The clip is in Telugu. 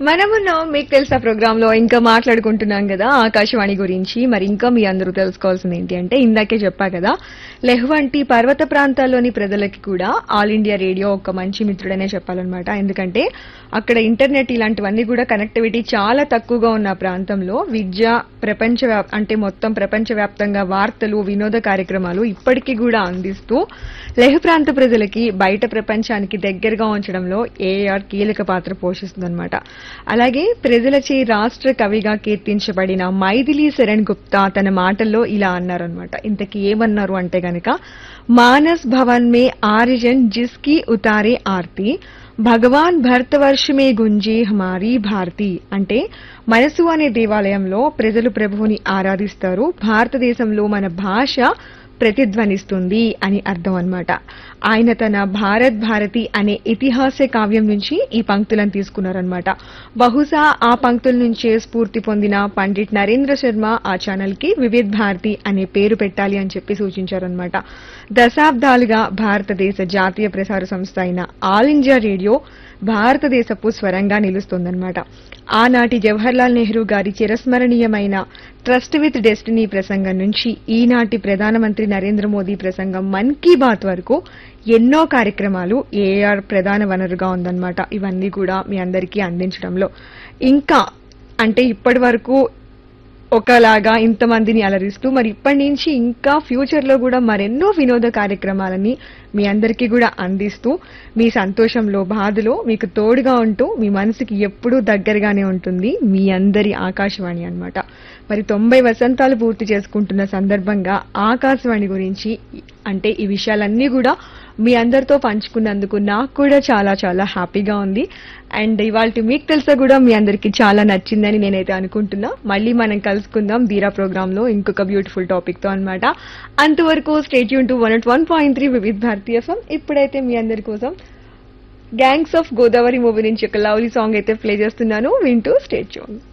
మనమున్నాం మీకు తెలుసా ప్రోగ్రామ్ లో ఇంకా మాట్లాడుకుంటున్నాం కదా ఆకాశవాణి గురించి మరి ఇంకా మీ అందరూ తెలుసుకోవాల్సింది ఏంటి అంటే ఇందాకే చెప్పా కదా లెహ్ వంటి పర్వత ప్రాంతాల్లోని ప్రజలకి కూడా ఆల్ ఇండియా రేడియో ఒక మంచి మిత్రుడనే చెప్పాలన్నమాట ఎందుకంటే అక్కడ ఇంటర్నెట్ ఇలాంటివన్నీ కూడా కనెక్టివిటీ చాలా తక్కువగా ఉన్న ఆ ప్రాంతంలో విద్య ప్రపంచ వ్యాప్- అంటే మొత్తం ప్రపంచవ్యాప్తంగా వార్తలు వినోద కార్యక్రమాలు ఇప్పటికీ కూడా అందిస్తూ లెహ్ ప్రాంత ప్రజలకి బయట ప్రపంచానికి దగ్గరగా ఉంచడంలో ఏఆర్ కీలక పాత్ర పోషిస్తుందన్నమాట అలాగే ప్రజలచే రాష్ట్ర కవిగా కీర్తించబడిన మైథిలి శరణ్ గుప్తా తన మాటల్లో ఇలా అన్నారనమాట ఇంతకీ ఏమన్నారు అంటే గనక మానస్ భవన్ మే ఆరిజన్ జిస్కి ఉతారే ఆర్తి భగవాన్ భరతవర్ష మే గుంజే హమారీ భారతి అంటే మనసు అనే దేవాలయంలో ప్రజలు ప్రభువుని ఆరాధిస్తారు భారతదేశంలో మన భాష ప్రతిధ్వనిస్తుంది అని అర్థం అన్నమాట ఆయన తన భారత్ భారతి అనే ఇతిహాస కావ్యం నుంచి ఈ పంక్తులను తీసుకున్నారనమాట బహుశా ఆ పంక్తుల నుంచే స్ఫూర్తి పొందిన పండిట్ నరేంద్ర శర్మ ఆ ఛానల్ కి వివిధ్ భారతి అనే పేరు పెట్టాలి అని చెప్పి సూచించారనమాట దశాబ్దాలుగా భారతదేశ జాతీయ ప్రసార సంస్థ అయిన ఆల్ ఇండియా రేడియో భారతదేశపు స్వరంగా నిలుస్తోందన్నమాట ఆనాటి జవహర్లాల్ నెహ్రూ గారి చిరస్మరణీయమైన ట్రస్ట్ విత్ డెస్టినీ ప్రసంగం నుంచి ఈనాటి ప్రధానమంత్రి నరేంద్ర మోదీ ప్రసంగం మన్ కీ బాత్ వరకు ఎన్నో కార్యక్రమాలు ఏఆర్ ప్రధాన వనరుగా ఉందన్నమాట ఇవన్నీ కూడా మీ అందరికీ అందించడంలో ఇంకా అంటే ఇప్పటి వరకు ఒకలాగా ఇంతమందిని అలరిస్తూ మరి ఇప్పటి నుంచి ఇంకా ఫ్యూచర్ లో కూడా మరెన్నో వినోద కార్యక్రమాలని మీ అందరికీ కూడా అందిస్తూ మీ సంతోషంలో బాధలో మీకు తోడుగా ఉంటూ మీ మనసుకి ఎప్పుడూ దగ్గరగానే ఉంటుంది మీ అందరి ఆకాశవాణి అన్నమాట మరి తొంభై వసంతాలు పూర్తి చేసుకుంటున్న సందర్భంగా ఆకాశవాణి గురించి అంటే ఈ విషయాలన్నీ కూడా మీ అందరితో పంచుకున్నందుకు నాకు కూడా చాలా చాలా హ్యాపీగా ఉంది అండ్ ఇవాళ మీకు తెలుసా కూడా మీ అందరికి చాలా నచ్చిందని నేనైతే అనుకుంటున్నా మళ్ళీ మనం కలుసుకుందాం దీరా ప్రోగ్రామ్ లో ఇంకొక బ్యూటిఫుల్ టాపిక్ తో అనమాట అంతవరకు స్టేట్ యూన్ to one at one point three Vividh Bharati FM ఇప్పుడైతే మీ అందరి కోసం గ్యాంగ్స్ ఆఫ్ గోదావరి మూవీ నుంచి ఒక లవ్లీ సాంగ్ అయితే ప్లే చేస్తున్నాను వింటూ స్టేట్ చూడండి